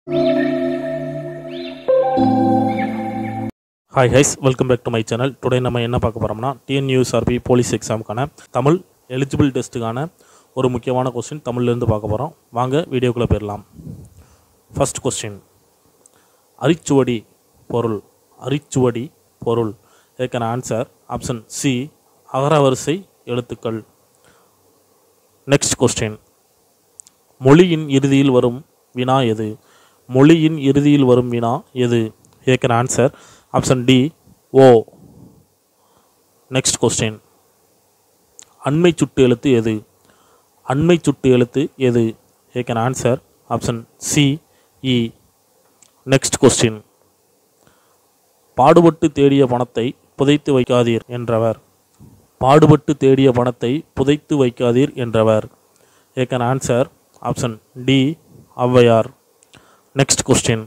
hi guys welcome back to my channel today நம்ம என்ன பார்க்க போகிறோம்னா டிஎன்யூஎஸ்ஆர்பி போலீஸ் எக்ஸாமுக்கான தமிழ் எலிஜிபிள் டெஸ்ட்டுக்கான ஒரு முக்கியமான கொஸ்டின் தமிழ்லேருந்து பார்க்க போகிறோம் வாங்க வீடியோக்குள்ளே போயிடலாம் ஃபர்ஸ்ட் கொஸ்டின் அரிச்சுவடி பொருள் அரிச்சுவடி பொருள் இதுக்கான ஆன்சர் ஆப்ஷன் சி அகரவரிசை எழுத்துக்கள் நெக்ஸ்ட் கொஸ்டின் மொழியின் இறுதியில் வரும் வினா எது மொழியின் இறுதியில் வரும் வினா எது இதுக்கான ஆன்சர் ஆப்ஷன் டி ஓ நெக்ஸ்ட் கொஸ்டின் அண்மை சுட்டு எழுத்து எது அண்மை சுட்டு எழுத்து எது இதுக்கான ஆன்சர் ஆப்ஷன் சி இ நெக்ஸ்ட் கொஸ்டின் பாடுபட்டு தேடிய பணத்தை புதைத்து வைக்காதீர் என்றவர் பாடுபட்டு தேடிய பணத்தை புதைத்து வைக்காதீர் என்றவர் இதுக்கான answer option D Avvaiyar next question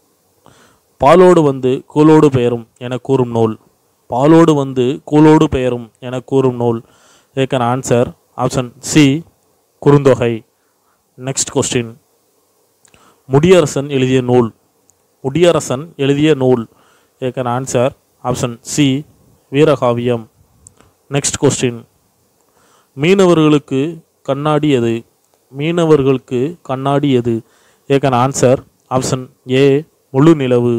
பாலோடு வந்து கூலோடு பெயரும் என கூறும் நூல் பாலோடு வந்து கூலோடு பெயரும் என கூறும் நூல் இதுக்கான answer option C Kurunthogai next question Mudiyarasan எழுதிய நூல் முடியரசன் எழுதிய நூல் இதுக்கான answer option C Veerakaviyam next question மீனவர்களுக்கு கண்ணாடி எது மீனவர்களுக்கு கண்ணாடி எது இதுக்கான ஆன்சர் ஆப்ஷன் ஏ முழு நிலவு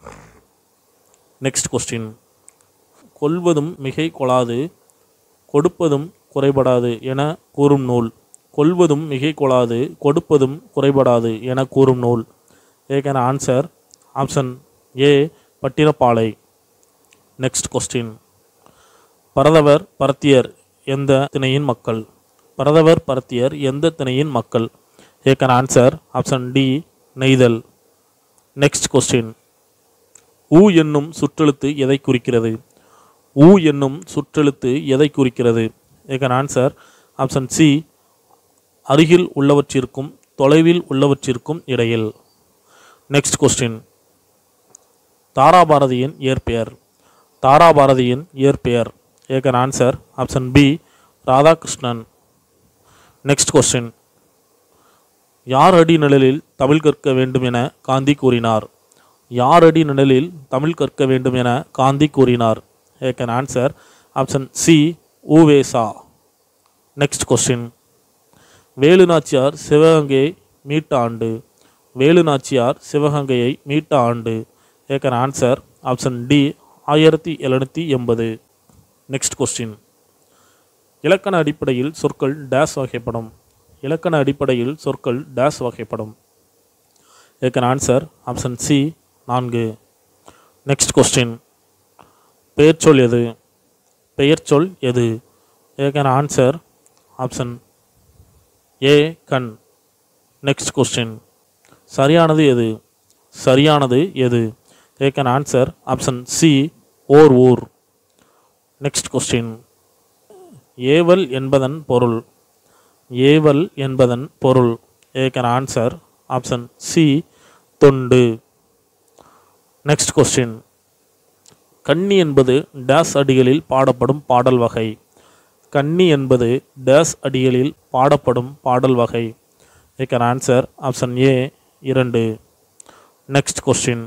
நெக்ஸ்ட் கொஸ்டின் கொல்வதும் மிகை கொளாது கொடுப்பதும் குறைபடாது என கூறும் நூல் கொல்வதும் மிகை கொளாது கொடுப்பதும் குறைபடாது என கூறும் நூல் இதுக்கான answer option A Pattinappalai next question பரதவர் பரத்தியர் எந்த திணையின் மக்கள் பரதவர் பரத்தியர் எந்த திணையின் மக்கள் இதுக்கான ஆன்சர் ஆப்ஷன் டி நெய்தல் நெக்ஸ்ட் கொஸ்டின் ஊ என்னும் சுற்றெழுத்து எதை குறிக்கிறது ஊ என்னும் சுற்றெழுத்து எதை குறிக்கிறது இதுக்கான ஆன்சர் ஆப்ஷன் சி அருகில் உள்ளவற்றிற்கும் தொலைவில் உள்ளவற்றிற்கும் இடையில் நெக்ஸ்ட் கொஸ்டின் தாராபாரதியின் இயற்பெயர் தாராபாரதியின் இயற்பெயர் இதுக்கான answer option B Radhakrishnan next question யார் அடி நிழலில் தமிழ் கற்க வேண்டும் என காந்தி கூறினார் யார் அடி நிழலில் தமிழ் கற்க வேண்டும் என காந்தி கூறினார் கேன் ஆன்சர் ஆப்ஷன் சி ஊவேசா நெக்ஸ்ட் கொஸ்டின் வேலு நாச்சியார் சிவகங்கையை மீட்ட ஆண்டு வேலு நாச்சியார் சிவகங்கையை மீட்ட ஆண்டு கேன் ஆன்சர் ஆப்ஷன் டி ஆயிரத்தி எழுநூற்றி எண்பது நெக்ஸ்ட் கொஸ்டின் இலக்கண அடிப்படையில் சொற்கள் டேஸ் வகைப்படும் இலக்கண அடிப்படையில் சொற்கள் டேஸ் வகைப்படும் இதுக்கான ஆன்சர் ஆப்ஷன் சி நான்கு நெக்ஸ்ட் கொஸ்டின் பெயர்ச்சொல் எது பெயர்ச்சொல் எது இதுக்கான ஆன்சர் ஆப்ஷன் ஏ கண் நெக்ஸ்ட் கொஸ்டின் சரியானது எது சரியானது எது இதுக்கான ஆன்சர் ஆப்ஷன் சி ஓர் ஊர் நெக்ஸ்ட் கொஸ்டின் ஏவல் என்பதன் பொருள் ஏவல் என்பதன் பொருள் இதுக்கான ஆன்சர் ஆப்ஷன் சி தொண்டு நெக்ஸ்ட் கொஸ்டின் கன்னி என்பது டேஸ் அடிகளில் பாடப்படும் பாடல் வகை கன்னி என்பது டேஸ் அடிகளில் பாடப்படும் பாடல் வகை இதுக்கான ஆன்சர் ஆப்ஷன் ஏ இரண்டு நெக்ஸ்ட் கொஸ்டின்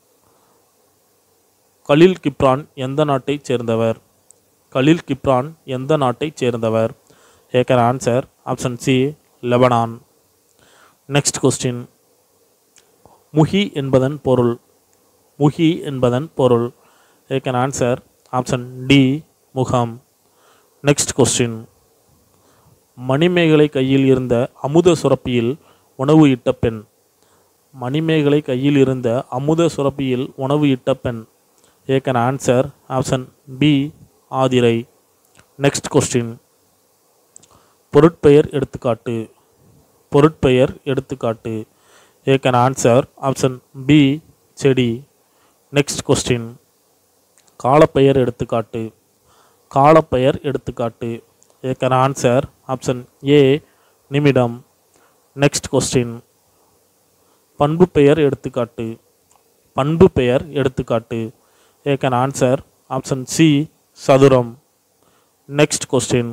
கலில் கிப்ரான் எந்த நாட்டைச் சேர்ந்தவர் கலில் கிப்ரான் எந்த நாட்டைச் சேர்ந்தவர் ஏக்கர் answer option C Lebanon next question முஹி என்பதன் பொருள் முஹி என்பதன் பொருள் ஏக்கன் ஆன்சர் ஆப்ஷன் டி முகம் நெக்ஸ்ட் கொஸ்டின் மணிமேகலை கையில் இருந்த அமுத சுரப்பியில் உணவு இட்ட பெண் மணிமேகலை கையில் இருந்த அமுத சுரப்பியில் உணவு இட்ட பெண் ஏக்கன் answer option B Aathirai next question பொருட்பெயர் எடுத்துக்காட்டு பொருட்பெயர் எடுத்துக்காட்டு ஏக்கன் ஆன்சர் ஆப்ஷன் பி செடி நெக்ஸ்ட் கொஸ்டின் காலப்பெயர் எடுத்துக்காட்டு காலப்பெயர் எடுத்துக்காட்டு ஏக்கன் ஆன்சர் ஆப்ஷன் ஏ நிமிடம் நெக்ஸ்ட் கொஸ்டின் பண்பு பெயர் எடுத்துக்காட்டு பண்பு பெயர் எடுத்துக்காட்டு ஏக்கன் ஆன்சர் ஆப்ஷன் சி சதுரம் நெக்ஸ்ட் கொஸ்டின்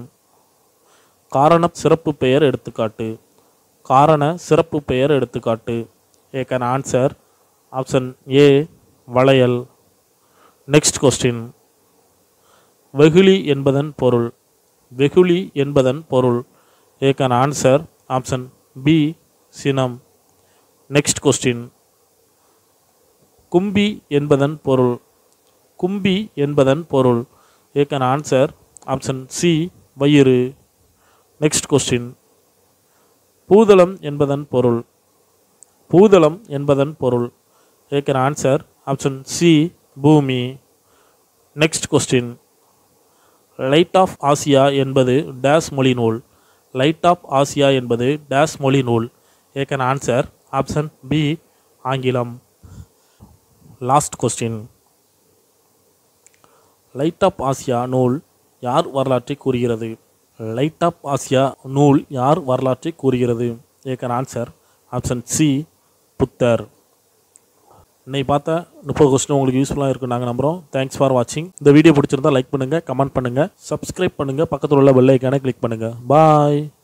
காரண சிறப்பு பெயர் எடுத்துக்காட்டு காரண சிறப்பு பெயர் எடுத்துக்காட்டு ஏ கேன் ஆன்சர் ஆப்ஷன் ஏ வளையல் நெக்ஸ்ட் கொஸ்டின் வெகுளி என்பதன் பொருள் வெகுளி என்பதன் பொருள் ஏ கேன் ஆன்சர் ஆப்ஷன் பி சினம் நெக்ஸ்ட் கொஸ்டின் கும்பி என்பதன் பொருள் கும்பி என்பதன் பொருள் ஏ கேன் ஆன்சர் ஆப்ஷன் சி வயிறு நெக்ஸ்ட் கொஸ்டின் பூதளம் என்பதன் பொருள் பூதளம் என்பதன் பொருள் ஏ கேன் ஆன்சர் ஆப்ஷன் சி பூமி next question light of Asia என்பது டேஸ் மொழி நூல் லைட் ஆஃப் ஆசியா என்பது டேஸ் மொழி நூல் ஏ கேன் ஆன்சர் ஆப்ஷன் பி ஆங்கிலம் last question light of Asia நூல் யார் வரலாற்றை கூறுகிறது லைட் ஆஃப் ஆசியா நூல் யார் வரலாற்றை கூறுகிறது ஏ கேன் ஆன்சர் ஆப்ஷன் சி புத்தர் இன்னைக்கு பார்த்த முப்பது கொஸ்டின் உங்களுக்கு யூஸ்ஃபுல்லாக இருக்கும் நாங்கள் நம்புகிறோம் தேங்க்ஸ் ஃபார் வாட்சிங் இந்த வீடியோ பிடிச்சிருந்தா லைக் பண்ணுங்கள் கமெண்ட் பண்ணுங்கள் சப்ஸ்கிரைப் பண்ணுங்கள் பக்கத்தில் உள்ள பெல் ஐக்கானை கிளிக் பண்ணுங்கள் பாய்